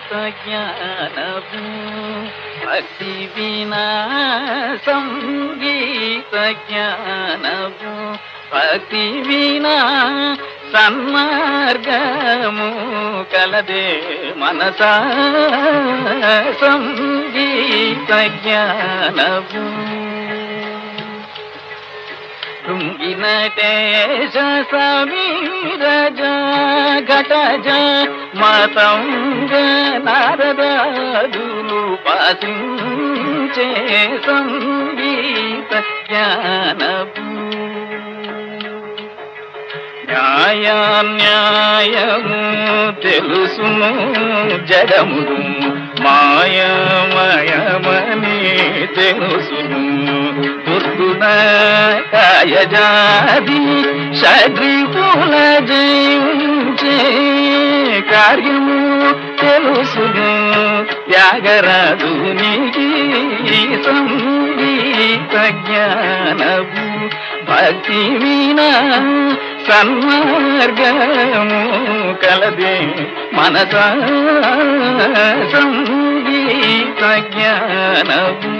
సంగీత జ్ఞానము భక్తి వినా సంగీత జ్ఞానము భక్తి వినా సన్మార్గము కలదే మనస సంగీత జ్ఞానము శృంగినటేశ సమీరజ ఘటజ మతంగ నారదాదులు పాసించే సంగీత జ్ఞానము న్యాయాన్యాయము తెలుసును జగమును మాయమయమని తెలుసును దుర్గుణ కాయజాది షడ్రిపుల జయించే కార్యము తెలుసును త్యాగరాజునికి సంగీత జ్ఞానము భక్తి వినా సన్మార్గము కలదే మనస సంగీత జ్ఞానము